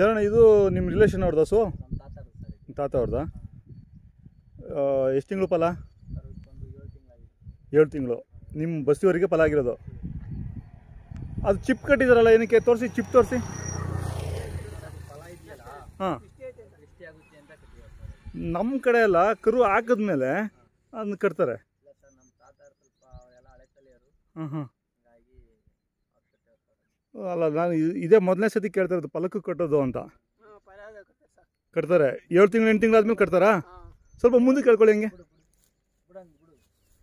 ಚರಣ ಇದು ನಿಮ್ಮ ರಿಲೇಷನ್ ಅವ್ರದ್ದು ಹಸು ನಮ್ಮ ತಾತರು ಸರ್ ಇದು. ನಿಮ್ಮ ತಾತ ಅವ್ರದ್ದಾ ಎಷ್ಟು ತಿಂಗಳು ಫಲ ಸರ್ ಇದಕ್ಕೊಂದು ಏಳು ತಿಂಗಳಾಗಿದೆ ಏಳು ತಿಂಗಳು ನಿಮ್ಮ ಬಸ್ತಿವರೆಗೆ ಫಲ ಆಗಿರೋದು ಅದು ಚಿಪ್ ಕಟ್ಟಿದಾರಲ್ಲ ಏನಕ್ಕೆ ತೋರಿಸಿ ಚಿಪ್ ತೋರಿಸಿ ಸರ್ ಫಲ ಇದೆಯಲ್ಲ ಹಾಂ ಎಷ್ಟೇ ಆಗುತ್ತೆ ಅಂತ ಕಟ್ಟಿದ್ದಾರೆ ಸರ್ ನಮ್ಮ ಕಡೆ ಎಲ್ಲ ಕರು ಹಾಕಿದ್ಮೇಲೆ ಅದನ್ನ ಕಟ್ತಾರೆ ಇಲ್ಲ ಸರ್ ನಮ್ಮ ತಾತರು ಸ್ವಲ್ಪ ಎಲ್ಲ ಹಳೆ ತಲೆಯರು ಹಾಂ ಹಾಂ ಹಂಗಾಗಿ ಅವ್ರು ಕಟ್ಟಾರೆ ಸರ್ ಅಲ್ಲ ನಾನು ಇ- ಇದೇ ಮೊದಲನೇ ಸತಿ ಕೇಳ್ತಾ ಇರೋದು ಫಲಕ್ಕೆ ಕಟ್ಟೋದು ಅಂತ ಹಾಂ ಫಲ ಆಗುತ್ತೆ ಸರ್ ಕಟ್ತಾರೆ ಏಳು ತಿಂಗಳು ಎಂಟು ತಿಂಗಳು ಆದ್ಮೇಲೆ ಕಟ್ತಾರಾ ಹಾಂ ಸ್ವಲ್ಪ ಮುಂದೆ ಕೇಳ್ಕೊಳ್ಳಿ ಹೆಂಗೆ ಬಿಡು ಬಿಡು ಬಿಡಂಗೆ ಬಿಡು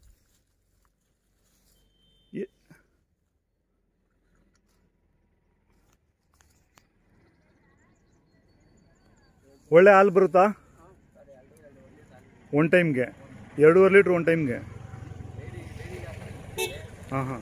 ಎ- ಒಳ್ಳೆ ಹಾಲು ಬರುತ್ತಾ ಹಾಂ ಸರ್ ಎರಡು ಎರಡು ಒಳ್ಳೆ ಸಾಲು ಒನ್ ಟೈಮ್ಗೆ ಎರಡೂವರೆ ಲೀಟ್ರ್ ಒನ್ ಟೈಮ್ಗೆ ಡೈರಿ ಡೈರಿ ಹಾಕ್ತಾರೆ ಹಾಂ ಹಾಂ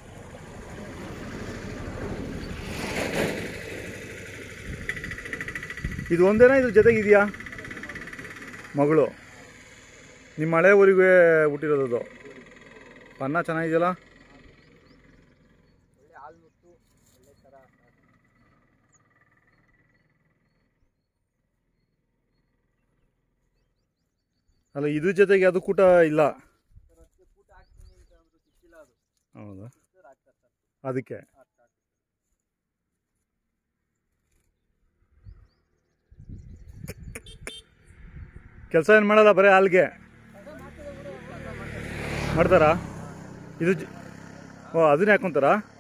ಇದು ಒಂದೇನಾ ಇದ್ರ ಜೊತೆಗೆ ಇದೆಯಾ ಮಗಳು ನಿಮ್ಮ ಹಳೆ ಊರಿಗೆ ಹುಟ್ಟಿರೋದು ಅದು ಅನ್ನ ಚೆನ್ನಾಗಿದೆಯಲ್ಲ ಒಳ್ಳೆ ಹಾಲು ಮುತ್ತು ಒಳ್ಳೆ ಥರ ಅಲ್ಲ ಇದ್ರ ಜೊತೆಗೆ ಅದು ಕೂಟ ಇಲ್ಲ ಸರ್ ಅದಕ್ಕೆ ಊಟ ಹಾಕ್ತೀನಿ ಅಂತ ಅಂದ್ರು ಸಿಕ್ಕಿಲ್ಲ ಅದು ಹೌದಾ ಸಿಕ್ಕಿದ್ರೆ ಹಾಕ್ತಾರೆ ಸರ್ ಅದಕ್ಕೆ ಅರ್ಥ ಆಗ್ತದೆ ಕೆಲಸ ಏನು ಮಾಡಲ್ಲ ಬರೀ ಹಾಲ್ಗೆ ಮಾಡ್ತಾರಾ ಇದು ಜ- ಓ ಅದನ್ನೇ ಹಾಕೊಂತಾರಾ